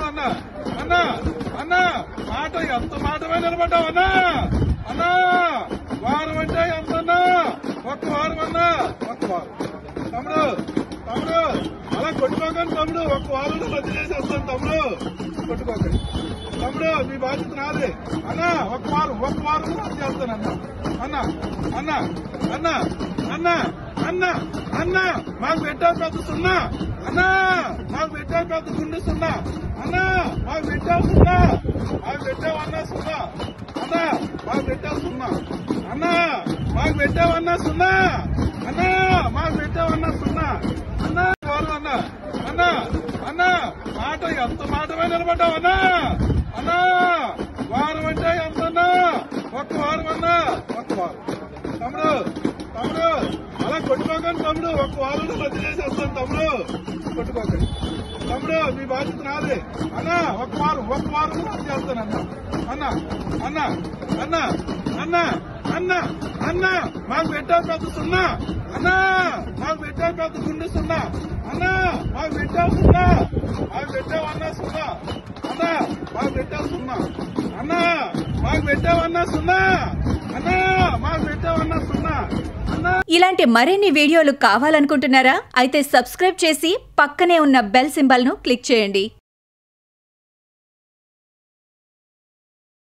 అన్న అన్న అన్న మాట ఎంత మాటమే నిలబడ్డావు అన్నా అన్నా వారం అంటే ఎంత అన్నా ఒక్క వారం అన్నా ఒక్క వారం తమ్ముడు తమ్ముడు అలా కొట్టుకోకండి తమ్ముడు ఒక్క వారంలో రద్దు చేసేస్తాను తమ్ముడు కొట్టుకోకండి తమ్ముడు మీ బాధ్యత నాది అన్నా ఒక్క వారం ఒక్క వారం రద్దు చేస్తాను అన్న అన్న అన్న అన్న అన్న అన్న అన్న మాకు పెట్టావు పెద్ద సున్నా అన్నా మాకు పెట్టావు పెద్ద గుండె సున్నా అన్నా మాకు పెట్టావు సున్నా మాకు పెట్టావు అన్నా సున్నా అన్నా మాకు పెట్టావు సున్నా అన్నా మాకు పెట్టావు అన్నా సున్నా అన్నా మాకు పెట్టావు అన్నా సున్నా అన్నా వారు అన్నా అన్నా అన్నా మాట ఎంత మాటమే నిలబడ్డావు అన్నా అన్నా వారం అంటే ఎంత అన్నా ఒక్క వారం అన్నా ఒక్క వారం తమ్ముడు తమ్ముడు అలా కొట్టుకోకండి తమ్ముడు ఒక్క వారంలో రద్దు చేసేస్తాను తమ్ముడు కొట్టుకోకండి తమ్ముడు మీ బాధ్యత నాది అన్నా ఒక్క వారం ఒక్క వారం రద్దు చేస్తాను అన్న అన్న అన్న అన్న అన్న అన్న అన్న మాకు పెట్టావు పెద్ద సున్నా అన్నా మాకు పెట్టావు పెద్ద గుండె సున్నా అన్నా మాకు పెట్టావు సున్నా మాకు పెట్టావు అన్నా సున్నా అన్నా మాకు పెట్టావు సున్నా అన్నా మాకు పెట్టావు అన్నా సున్నా అన్నా మాకు పెట్టావు అన్నా సున్నా అన్నా ఇలాంటి మరిన్ని వీడియోలు కావాలనుకుంటున్నారా అయితే సబ్స్క్రైబ్ చేసి పక్కనే ఉన్న బెల్ సింబల్ను క్లిక్ చేయండి